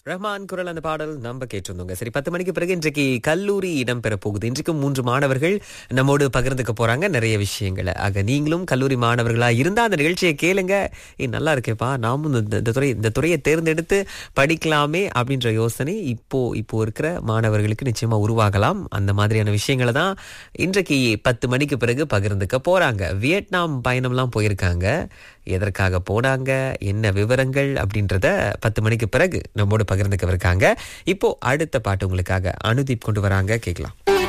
ரஹ்மான் குரல் அந்த பாடல் நம்ம கேட்டிருந்தோங்க சரி பத்து மணிக்கு பிறகு இன்றைக்கு கல்லூரி இடம்பெற போகுது இன்றைக்கு மூன்று மாணவர்கள் நம்மோடு பகிர்ந்துக்க போறாங்க நிறைய விஷயங்களை ஆக நீங்களும் கல்லூரி மாணவர்களா இருந்தா அந்த நிகழ்ச்சியை கேளுங்க ஏ நல்லா இருக்கேப்பா நாமும் இந்த இந்த துறை இந்த துறையை தேர்ந்தெடுத்து படிக்கலாமே அப்படின்ற யோசனை இப்போ இப்போ இருக்கிற மாணவர்களுக்கு நிச்சயமா உருவாகலாம் அந்த மாதிரியான விஷயங்களை தான் இன்றைக்கு பத்து மணிக்கு பிறகு பகிர்ந்துக்க போறாங்க வியட்நாம் பயணம்லாம் போயிருக்காங்க எதற்காக போனாங்க என்ன விவரங்கள் அப்படின்றத பத்து மணிக்கு பிறகு நம்மோடு பகிர்ந்துக்க இருக்காங்க இப்போ அடுத்த பாட்டு உங்களுக்காக அனுதீப் கொண்டு வராங்க கேட்கலாம்